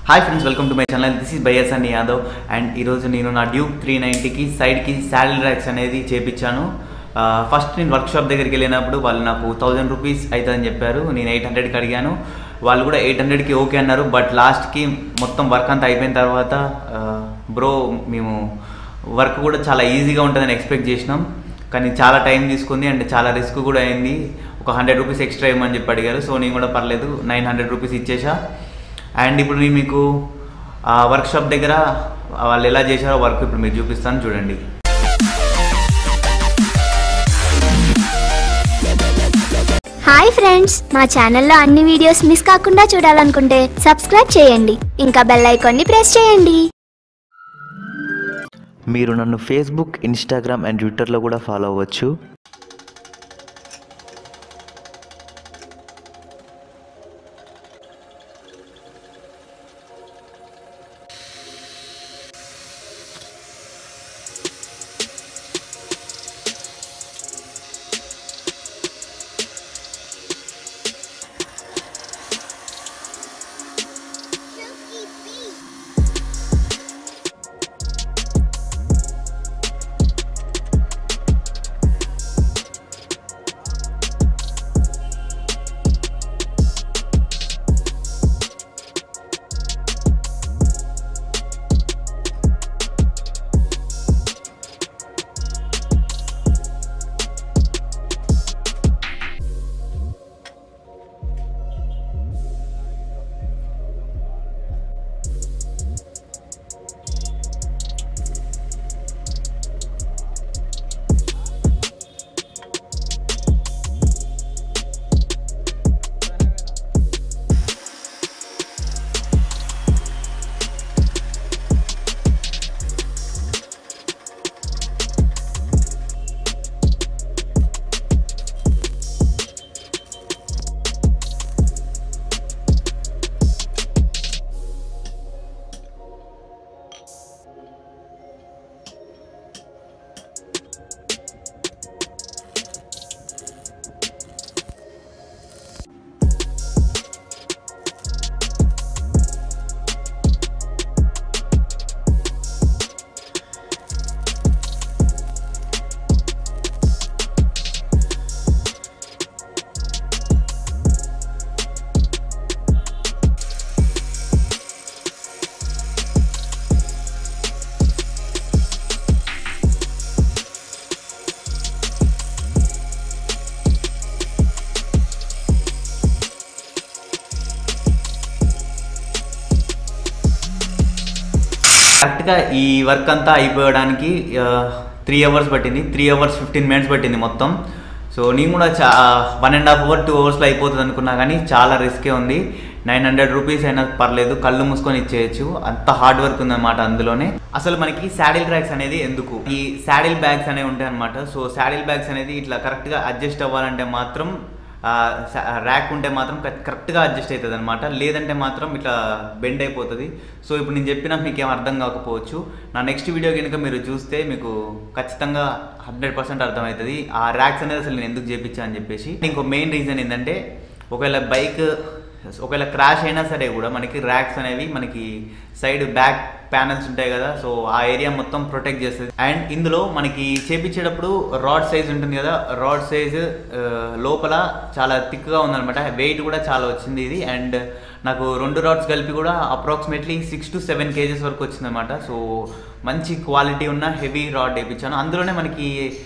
hi friends welcome to my channel this is బైఎస్ అని Yadav and ఈరోజు నేను నా డ్యూక్ త్రీ నైంటీకి సైడ్కి శాడిల్ ర్యాక్స్ అనేది చేపించాను ఫస్ట్ నేను వర్క్ షాప్ దగ్గరికి వెళ్ళినప్పుడు వాళ్ళు నాకు థౌజండ్ రూపీస్ అవుతుందని చెప్పారు నేను ఎయిట్ హండ్రెడ్కి అడిగాను వాళ్ళు కూడా ఎయిట్ హండ్రెడ్కి ఓకే అన్నారు బట్ లాస్ట్కి మొత్తం వర్క్ అంతా అయిపోయిన తర్వాత బ్రో మేము వర్క్ కూడా చాలా ఈజీగా ఉంటుందని ఎక్స్పెక్ట్ చేసినాం కానీ చాలా టైం తీసుకుంది అండ్ చాలా రిస్క్ కూడా అయింది ఒక హండ్రెడ్ రూపీస్ ఎక్స్ట్రా ఇవ్వమని చెప్పి అడిగారు సో నేను కూడా పర్లేదు నైన్ హండ్రెడ్ రూపీస్ ఇచ్చేసా అండ్ ఇప్పుడు నేను మీకు ఆ వర్క్షాప్ దగ్గర వాళ్ళు ఎలా చేశారో వర్క్ ఇప్పుడు మీరు చూపిస్తాను చూడండి హాయ్ ఫ్రెండ్స్ మా ఛానల్లో అన్ని వీడియోస్ మిస్ కాకుండా చూడాలనుకుంటే సబ్స్క్రైబ్ చేయండి ఇంకా బెల్ ఐకాన్ని ప్రెస్ చేయండి మీరు నన్ను ఫేస్బుక్ ఇన్స్టాగ్రామ్ అండ్ ట్విట్టర్లో కూడా ఫాలో అవ్వచ్చు కరెక్ట్గా ఈ వర్క్ అంతా అయిపోవడానికి త్రీ అవర్స్ పట్టింది త్రీ అవర్స్ ఫిఫ్టీన్ మినిట్స్ పట్టింది మొత్తం సో నేను కూడా చా one and half hour two అవర్స్లో అయిపోతుంది అనుకున్నా కానీ చాలా రిస్కే ఉంది నైన్ హండ్రెడ్ రూపీస్ అయినా పర్లేదు కళ్ళు మూసుకొని ఇచ్చేయచ్చు అంత హార్డ్ వర్క్ ఉందన్నమాట అందులోనే అసలు మనకి శాడిల్ ట్రాక్స్ అనేది ఎందుకు ఈ శాడిల్ బ్యాగ్స్ అనేవి ఉంటాయి అనమాట సో శాడిల్ బ్యాగ్స్ అనేది ఇట్లా కరెక్ట్గా అడ్జస్ట్ అవ్వాలంటే మాత్రం ర్యాక్ ఉంటే మాత్రం కరెక్ట్గా అడ్జస్ట్ అవుతుంది అనమాట లేదంటే మాత్రం ఇట్లా బెండ్ అయిపోతుంది సో ఇప్పుడు నేను చెప్పినా మీకు ఏం అర్థం కాకపోవచ్చు నా నెక్స్ట్ వీడియో కనుక మీరు చూస్తే మీకు ఖచ్చితంగా హండ్రెడ్ పర్సెంట్ అర్థమవుతుంది ఆ ర్యాక్స్ అనేది అసలు నేను ఎందుకు చేపించా అని చెప్పేసి ఇంకో మెయిన్ రీజన్ ఏంటంటే ఒకవేళ బైక్ ఒకవేళ క్రాష్ అయినా సరే కూడా మనకి ర్యాక్స్ అనేవి మనకి సైడ్ బ్యాక్ ప్యానల్స్ ఉంటాయి కదా సో ఆ ఏరియా మొత్తం ప్రొటెక్ట్ చేస్తుంది అండ్ ఇందులో మనకి చేపించేటప్పుడు రాడ్ సైజ్ ఉంటుంది కదా రాడ్ సైజ్ లోపల చాలా థిక్గా ఉందన్నమాట వెయిట్ కూడా చాలా వచ్చింది ఇది అండ్ నాకు రెండు రాడ్స్ కలిపి కూడా approximately six to seven kgs వరకు వచ్చిందన్నమాట సో మంచి క్వాలిటీ ఉన్న హెవీ రాడ్ వేయించాను అందులోనే మనకి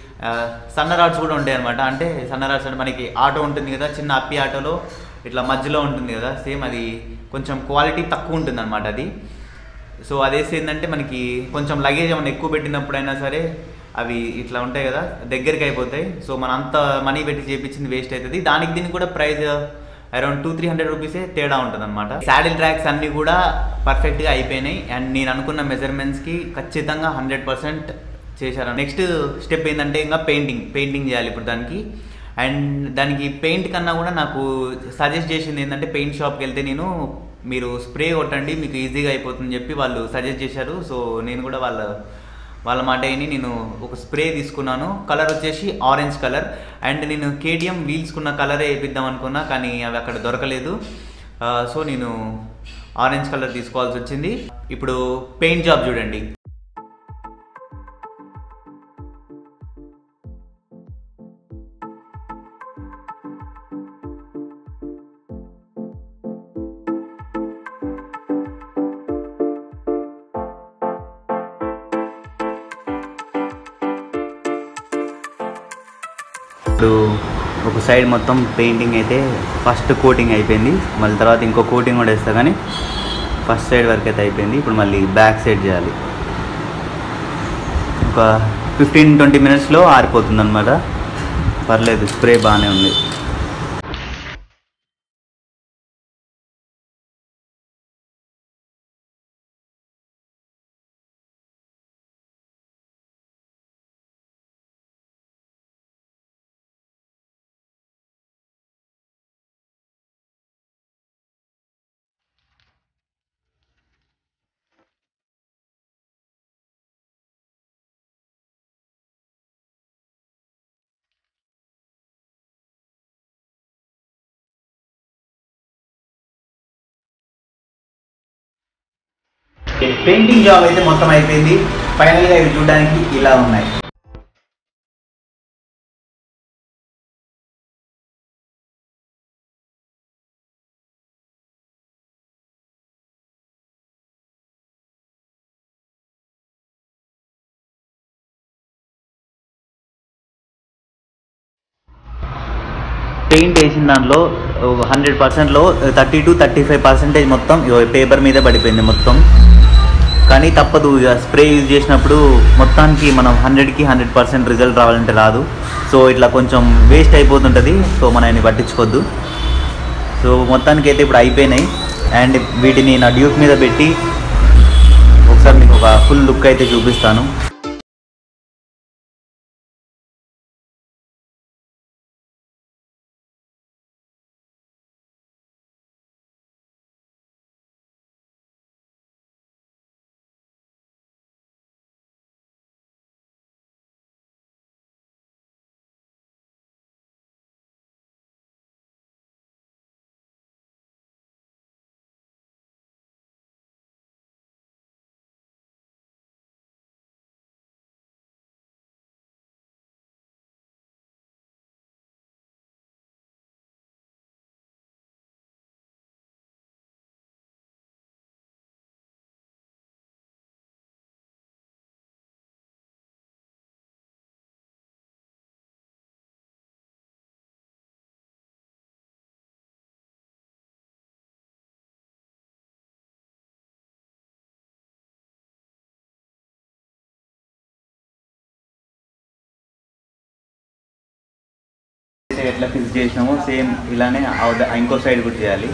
సన్న రాడ్స్ కూడా ఉంటాయి అనమాట అంటే సన్న రాడ్స్ అంటే మనకి ఆటో ఉంటుంది కదా చిన్న అప్పి ఆటోలో ఇట్లా మధ్యలో ఉంటుంది కదా సేమ్ అది కొంచెం క్వాలిటీ తక్కువ ఉంటుంది అనమాట అది సో అదేసి ఏంటంటే మనకి కొంచెం లగేజ్ ఏమైనా ఎక్కువ పెట్టినప్పుడైనా సరే అవి ఇట్లా ఉంటాయి కదా దగ్గరికి అయిపోతాయి సో మన అంత మనీ పెట్టి చేపించింది వేస్ట్ అవుతుంది దానికి దీనికి కూడా price around two three hundred రూపీసే తేడా ఉంటుంది అనమాట శాడిల్ ట్రాక్స్ అన్నీ కూడా పర్ఫెక్ట్గా అయిపోయినాయి అండ్ నేను అనుకున్న మెజర్మెంట్స్కి ఖచ్చితంగా హండ్రెడ్ పర్సెంట్ చేశారు నెక్స్ట్ స్టెప్ ఏంటంటే ఇంకా పెయింటింగ్ పెయింటింగ్ చేయాలి ఇప్పుడు దానికి అండ్ దానికి పెయింట్ కన్నా కూడా నాకు సజెస్ట్ చేసింది ఏంటంటే పెయింట్ షాప్కి వెళ్తే నేను మీరు స్ప్రే కొట్టండి మీకు ఈజీగా అయిపోతుందని చెప్పి వాళ్ళు సజెస్ట్ చేశారు సో నేను కూడా వాళ్ళ వాళ్ళ మాట విని నేను ఒక స్ప్రే తీసుకున్నాను కలర్ వచ్చేసి ఆరెంజ్ కలర్ అండ్ నేను కేటీఎం వీల్స్కున్న కలరే వేపిద్దాం అనుకున్నా కానీ అవి అక్కడ దొరకలేదు ఆ, సో నేను ఆరెంజ్ కలర్ తీసుకోవాల్సి వచ్చింది ఇప్పుడు పెయింట్ జాబ్ చూడండి ఇప్పుడు ఒక సైడ్ మొత్తం పెయింటింగ్ అయితే ఫస్ట్ కోటింగ్ అయిపోయింది మళ్ళీ తర్వాత ఇంకో కోటింగ్ కూడా వేస్తా కానీ ఫస్ట్ సైడ్ వరకు అయితే అయిపోయింది ఇప్పుడు మళ్ళీ బ్యాక్ సైడ్ చేయాలి ఒక ఫిఫ్టీన్ ట్వంటీ మినిట్స్లో ఆరిపోతుంది అనమాట పర్లేదు స్ప్రే బాగానే ఉంది పెయింటింగ్ జాబ్ అయితే మొత్తం అయిపోయింది ఫైనల్గా ఇవి చూడడానికి ఇలా ఉన్నాయి పెయింట్ వేసిన దాంట్లో హండ్రెడ్ పర్సెంట్లో thirty to thirty five percentage మొత్తం పేపర్ మీద పడిపోయింది మొత్తం కానీ తప్పదు ఇక స్ప్రే యూజ్ చేసినప్పుడు మొత్తానికి మనం హండ్రెడ్కి హండ్రెడ్ పర్సెంట్ రిజల్ట్ రావాలంటే రాదు సో ఇట్లా కొంచెం వేస్ట్ అయిపోతుంటుంది సో మనం ఆయన్ని పట్టించుకోవద్దు సో మొత్తానికి అయితే ఇప్పుడు అయిపోయినాయి అండ్ వీటిని నా డ్యూక్ మీద పెట్టి ఒకసారి మీకు ఒక ఫుల్ లుక్ అయితే చూపిస్తాను అయితే ఎట్లా ఫిక్స్ చేసినామో సేమ్ ఇలానే అవద- ఇంకో సైడ్ కూడా చేయాలి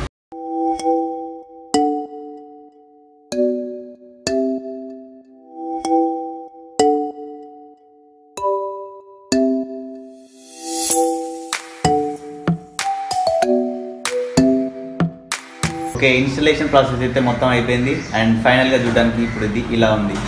ఓకే ఇన్స్టలేషన్ ప్రాసెస్ అయితే మొత్తం అయిపోయింది అండ్ ఫైనల్గా చూడడానికి ఇప్పుడు ఇది ఇలా ఉంది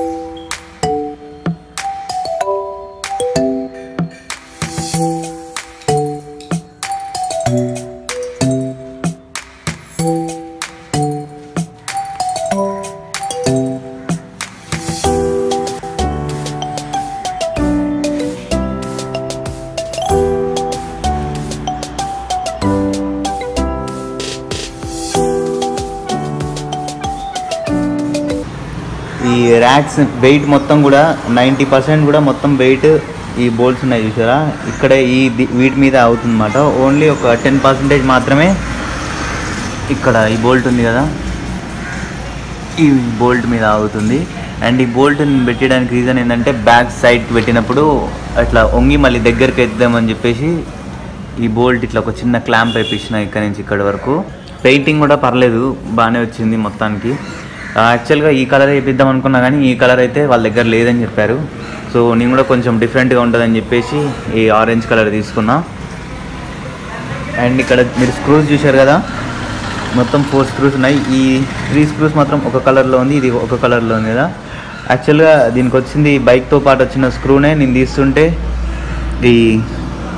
ఈ ర్యాక్స్ వెయిట్ మొత్తం కూడా నైంటీ పర్సెంట్ కూడా మొత్తం వెయిట్ ఈ బోల్ట్స్ ఉన్నాయి చూసారా ఇక్కడే ఈ ది- వీటి మీద అవుతుందన్నమాట ఓన్లీ ఒక టెన్ పర్సెంటేజ్ మాత్రమే ఇక్కడ ఈ బోల్ట్ ఉంది కదా ఈ బోల్ట్ మీద ఆగుతుంది అండ్ ఈ బోల్ట్ని పెట్టడానికి రీజన్ ఏంటంటే బ్యాక్ సైడ్ పెట్టినప్పుడు అట్లా వంగి మళ్ళీ దగ్గరికి ఎద్దామని చెప్పేసి ఈ బోల్ట్ ఇట్లా ఒక చిన్న క్లాంప్ వేయించిన ఇక్కడ నుంచి ఇక్కడ వరకు పెయింటింగ్ కూడా పర్లేదు బాగానే వచ్చింది మొత్తానికి యాక్చువల్గా ఈ కలర్ వేపిద్దాం అనుకున్నా కానీ ఈ కలర్ అయితే వాళ్ళ దగ్గర లేదని చెప్పారు సో నేను కూడా కొంచెం డిఫరెంట్గా ఉంటుందని చెప్పేసి ఈ ఆరెంజ్ కలర్ తీసుకున్నా అండ్ ఇక్కడ మీరు స్క్రూస్ చూశారు కదా మొత్తం ఫోర్ స్క్రూస్ ఉన్నాయి ఈ త్రీ స్క్రూస్ మాత్రం ఒక కలర్లో ఉంది ఇది ఒక కలర్లో ఉంది కదా యాక్చువల్గా దీనికి వచ్చింది బైక్తో పాటు వచ్చిన స్క్రూనే నేను తీస్తుంటే ఈ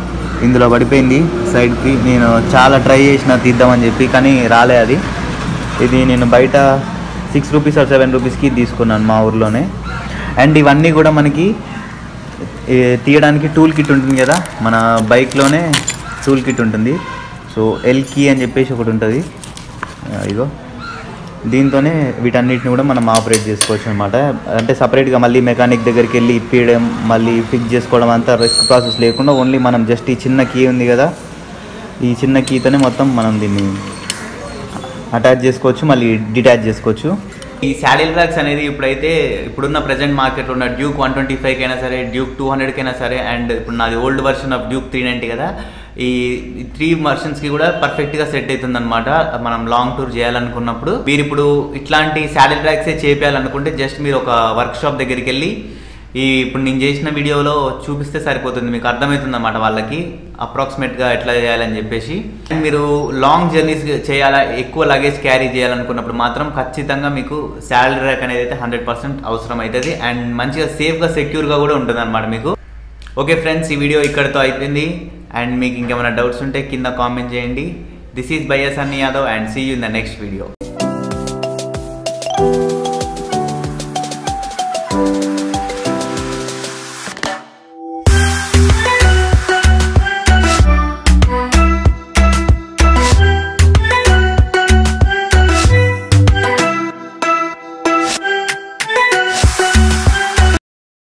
ఇందులో పడిపోయింది సైడ్కి నేను చాలా ట్రై చేసిన తీద్దామని చెప్పి కానీ రాలే అది ఇది నేను బయట సిక్స్ రూపీస్ ఆర్ సెవెన్ రూపీస్కి తీసుకున్నాను మా ఊర్లోనే అండ్ ఇవన్నీ కూడా మనకి ఏ, తీయడానికి టూల్ కిట్ ఉంటుంది కదా మన బైక్లోనే టూల్ కిట్ ఉంటుంది సో ఎల్ కీ అని చెప్పేసి ఒకటి ఉంటుంది ఆ, ఇగో దీంతోనే వీటన్నిటిని కూడా మనం ఆపరేట్ చేసుకోవచ్చు అనమాట అంటే సపరేట్గా మళ్ళీ మెకానిక్ దగ్గరికి వెళ్ళి ఇప్పియడం మళ్ళీ ఫిక్స్ చేసుకోవడం అంతా రిస్క్ ప్రాసెస్ లేకుండా ఓన్లీ మనం జస్ట్ ఈ చిన్న కీ ఉంది కదా ఈ చిన్న కీతోనే మొత్తం మనం దీన్ని అటాచ్ చేసుకోవచ్చు మళ్ళీ డిటాచ్ చేసుకోవచ్చు ఈ శాడిల్ బ్యాగ్స్ అనేది ఇప్పుడైతే ఇప్పుడున్న ప్రజెంట్ మార్కెట్లో ఉన్న డ్యూక్ వన్ ట్వంటీ ఫైవ్కి అయినా సరే డ్యూక్ టూ హండ్రెడ్కి అయినా సరే అండ్ ఇప్పుడు నాది old version of Duke three ninety కదా ఈ త్రీ వర్షన్స్కి కూడా పర్ఫెక్ట్గా సెట్ అవుతుంది అనమాట మనం లాంగ్ టూర్ చేయాలనుకున్నప్పుడు మీరు ఇప్పుడు ఇట్లాంటి శాడిల్ బ్యాగ్సే చేయాలనుకుంటే జస్ట్ మీరు ఒక వర్క్ షాప్ దగ్గరికి వెళ్ళి ఈ ఇప్పుడు నేను చేసిన వీడియోలో చూపిస్తే సరిపోతుంది మీకు అర్థమవుతుంది అన్నమాట వాళ్ళకి అప్రాక్సిమేట్గా ఎట్లా చేయాలని చెప్పేసి And మీరు లాంగ్ జర్నీస్ చేయాలా ఎక్కువ లగేజ్ క్యారీ చేయాలనుకున్నప్పుడు మాత్రం ఖచ్చితంగా మీకు శాలరీ ర్యాక్ అనేది అయితే హండ్రెడ్ పర్సెంట్ అవసరం అవుతుంది అండ్ మంచిగా సేఫ్గా సెక్యూర్గా కూడా ఉంటుంది అనమాట మీకు ఓకే ఫ్రెండ్స్ ఈ వీడియో ఇక్కడితో అయిపోయింది అండ్ మీకు ఇంకేమైనా డౌట్స్ ఉంటే కింద కామెంట్ చేయండి దిస్ ఈజ్ బైఎస్ అన్ని Yadav and see you in the next video